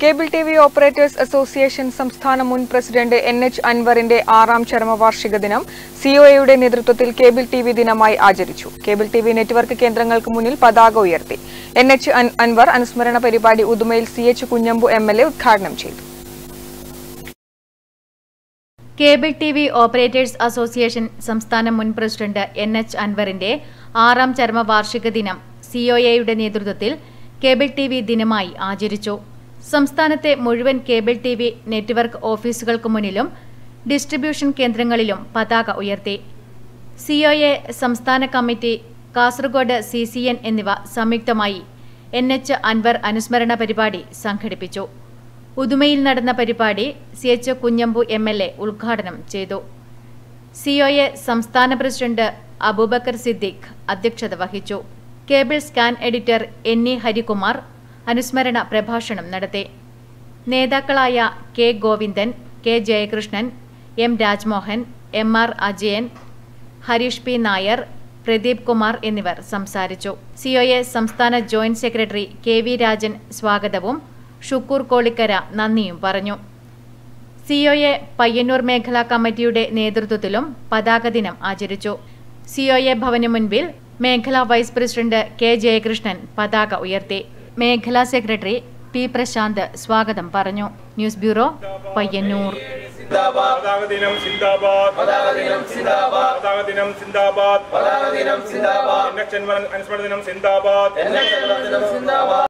cable T V operators association സംസ്ഥാന മുൻ president N H അൻവറിന്റെ ആറാം ചരമവാർഷിക ദിനം സിഒഎയുടെ നേതൃത്വത്തിൽ കേബിൾ ടി വി ദിനമായി ആചരിച്ചു കേബിൾ ടി വി നെറ്റ്വർക്ക് കേന്ദ്രങ്ങൾക്ക് മുന്നിൽ പതാക ഉയർത്തി എൻ എച്ച് അൻവർ അനുസ്മരണ പരിപാടി ഉദുമയിൽ C H Kunhambu M L A ഉദ്ഘാടനം ചെയ്തു cable T V operators association സംസ്ഥാന മുൻ പ്രസിഡന്റ് എൻ എച്ച് അൻവറിന്റെ ആറാം ചരമവാർഷിക ദിനം സിഒഎയുടെ നേതൃത്വത്തിൽ കേബിൾ ടി വി ദിനമായി ആചരിച്ചു സംസ്ഥാനത്തെ മുഴുവൻ കേബിൾ ടി വി നെറ്റ്വർക്ക് ഓഫീസുകൾക്ക് മുന്നിലും ഡിസ്ട്രിബ്യൂഷൻ കേന്ദ്രങ്ങളിലും പതാക ഉയർത്തി സിഒഎ സംസ്ഥാന committee Kasaragod C C N എന്നിവ സംയുക്തമായി എൻ എച്ച് അൻവർ അനുസ്മരണ പരിപാടി സംഘടിപ്പിച്ചു ഉദുമയിൽ നടന്ന പരിപാടി C H Kunhambu M L A ഉദ്ഘാടനം ചെയ്തു സിഒഎ സംസ്ഥാന പ്രസിഡന്റ് അബൂബക്കർ സിദ്ദീഖ് അധ്യക്ഷത വഹിച്ചു cable scan editor N E Harikumar അനുസ്മരണ പ്രഭാഷണം നടത്തി നേതാക്കളായ K Govindan K Jayakrishnan M Rajmohan M R Ajayan Harish P Nair Pradeep Kumar എന്നിവർ സംസാരിച്ചു സിഒഎ സംസ്ഥാന joint secretary K V Rajan സ്വാഗതവും ഷുക്കൂർ കോളിക്കര നന്ദിയും പറഞ്ഞു സിഒഎ പയ്യന്നൂർ മേഖലാ കമ്മിറ്റിയുടെ നേതൃത്വത്തിലും പതാക ദിനം ആചരിച്ചു സിഒഎ ഭവന് മുൻപിൽ മേഖലാ വൈസ് പ്രസിഡന്റ് കെ ജയകൃഷ്ണൻ പതാക ഉയർത്തി മേഖലാ സെക്രട്ടറി പി പ്രശാന്ത് സ്വാഗതം പറഞ്ഞു ന്യൂസ് ബ്യൂറോ പയ്യന്നൂർ പതാക ദിനം സിന്ദാബാദ് പതാക ദിനം സിന്ദാബാദ് പതാക ദിനം സിന്ദാബാദ് പതാക ദിനം സിന്ദാബാദ് അനുസ്മരണ ദിനം സിന്ദാബാദ്